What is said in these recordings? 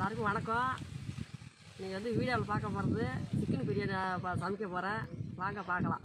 எல்லாருக்கும் வணக்கம் நீங்கள் வந்து வீடியோவில் பார்க்க போகிறது சிக்கன் பிரியாணி ப- சமைக்க போகிறேன் வாங்க பார்க்கலாம்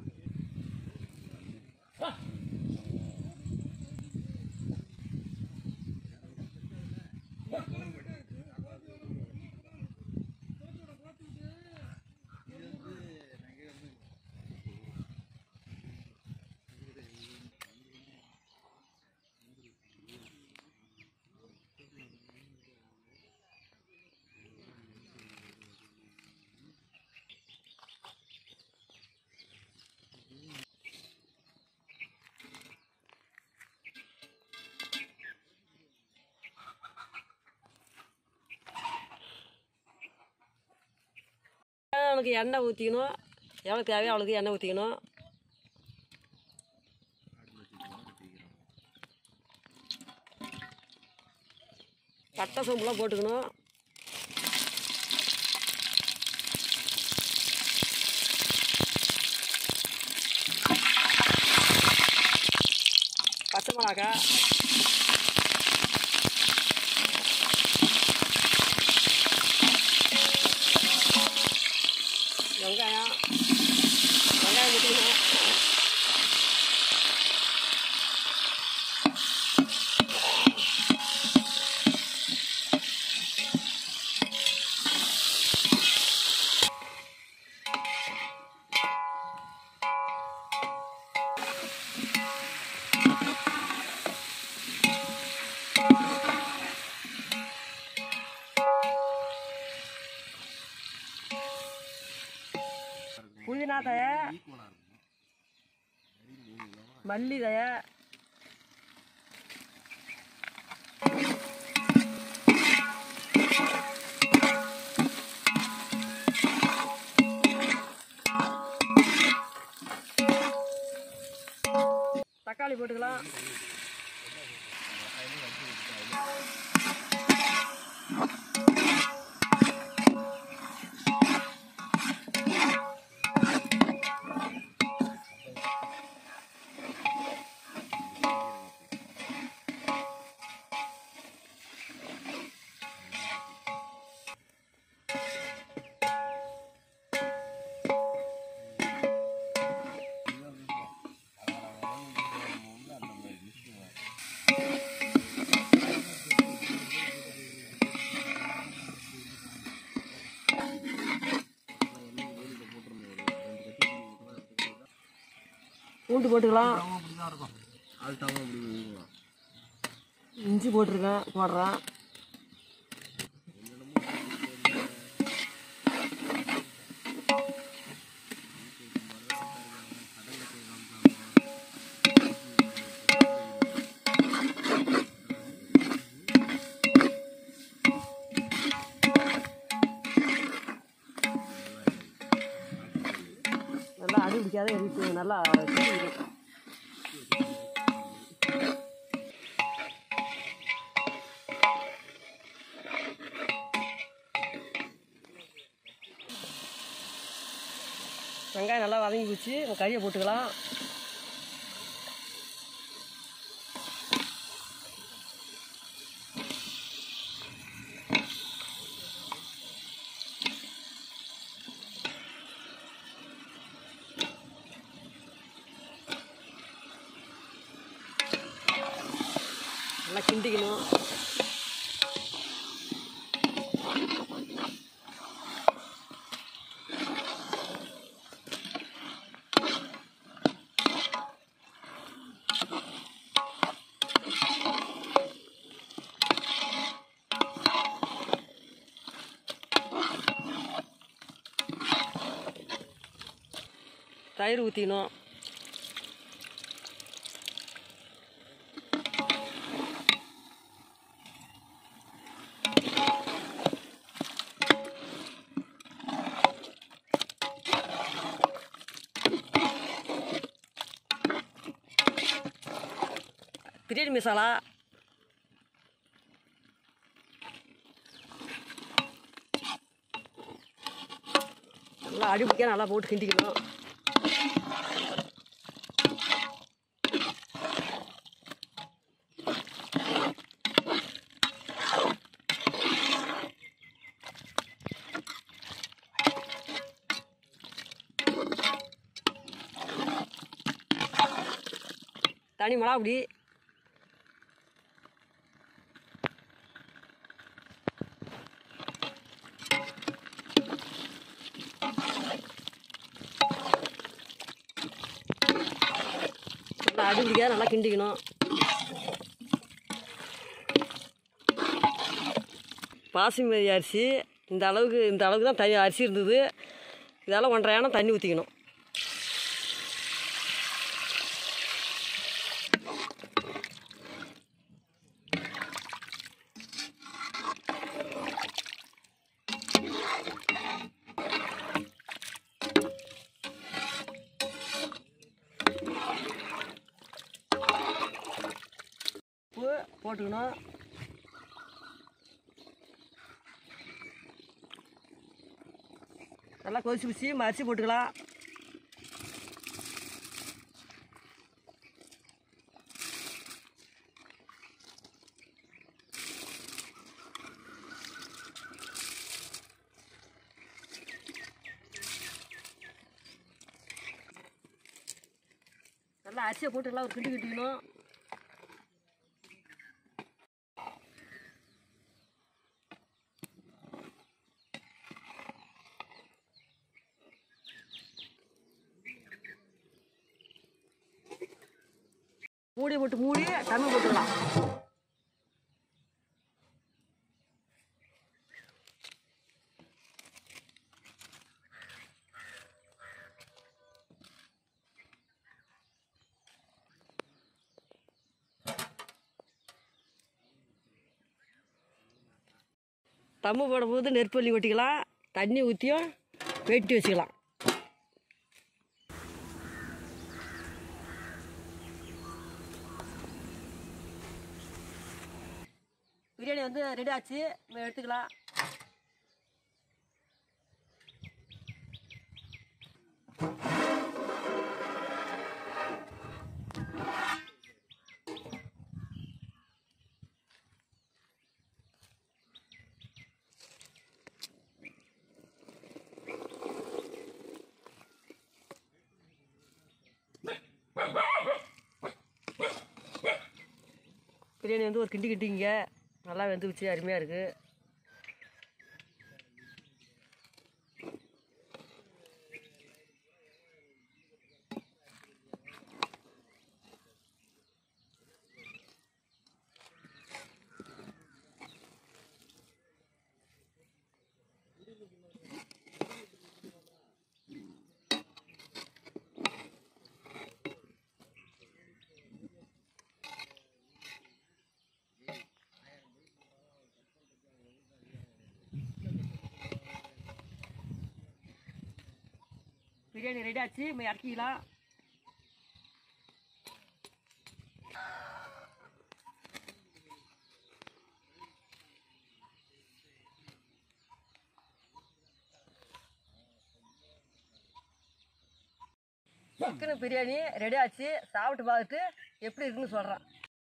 எனக்கு எண்ணெய் ஊற்றிக்கணும் எவ்வளோ தேவையோ அவ்வளோக்கு எண்ணெய் ஊற்றிக்கணும் பட்டை சோம்புலாம் போட்டுக்கணும் பச்சை மிளகா வெங்காயம் வெங்காயம் ஊற்றிக்கணும் புதினா தய மல்லி தய தக்காளி போட்டுக்கலாம் பூண்டு போட்டுக்கலாம் இஞ்சி போட்டிருக்கேன் போடுறேன் நல்லா அடி பிடிக்காத எரிச்சு நல்லா கிண்டிக்கணும். வெங்காயம் நல்லா வதங்கி போச்சு கறியை போட்டுக்கலாம் நல்லா கிண்டிக்கணும் தயிர் ஊற்றிக்கணும் பிரியாணி மசாலா நல்லா அடி பிடிக்க நல்லா போட்டு கிண்டிக்கணும் தனி மிளகாப்பொடி நல்லா அடி பிடிக்காத நல்லா கிண்டிக்கணும் பாசுமதி அரிசி இந்த அளவுக்கு இந்த அளவுக்கு தான் தனி அரிசி இருந்தது இதெல்லாம் ஒன்றரை யானம் தண்ணி ஊற்றிக்கணும் உப்பு போட்டுக்கணும் நல்லா கொதிச்சு பிடிச்சி அரிசி போட்டுக்கலாம் நல்லா அரிசியை போட்டுக்கலாம் ஒரு கிண்டு கிட்டிக்கணும் மூடி போட்டு மூடி தண்ணி போட்டுக்கலாம் தம்மு போடும்போது நெற்பள்ளி ஒட்டிக்கலாம் தண்ணி ஊற்றியும் வெட்டி வச்சுக்கலாம் பிரியாணி வந்து ரெடி ஆச்சு நம்ம எடுத்துக்கலாம் பிரியாணி வந்து ஒரு கிண்டி கிண்டிங்க நல்லா வெந்து வச்சு அருமையாக இருக்குது பிரியாணி ரெடி ஆச்சு நம்ம இறக்கிக்கலாம் சிக்கன் பிரியாணி ரெடி ஆச்சு சாப்பிட்டு பார்த்துட்டு எப்படி இருக்குன்னு சொல்கிறேன்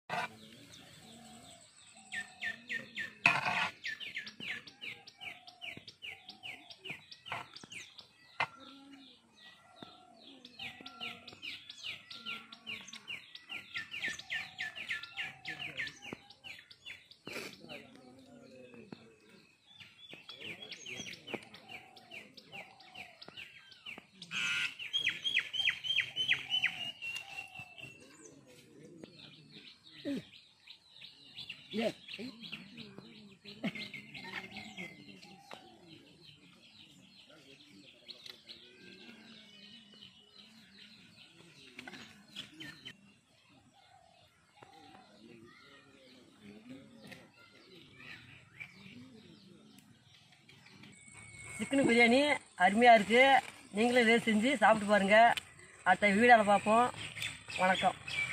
சிக்கன் பிரியாணி அருமையாக இருக்குது நீங்களும் இதே செஞ்சு சாப்பிட்டு பாருங்கள் அடுத்த வீடியோவில் பார்ப்போம் வணக்கம்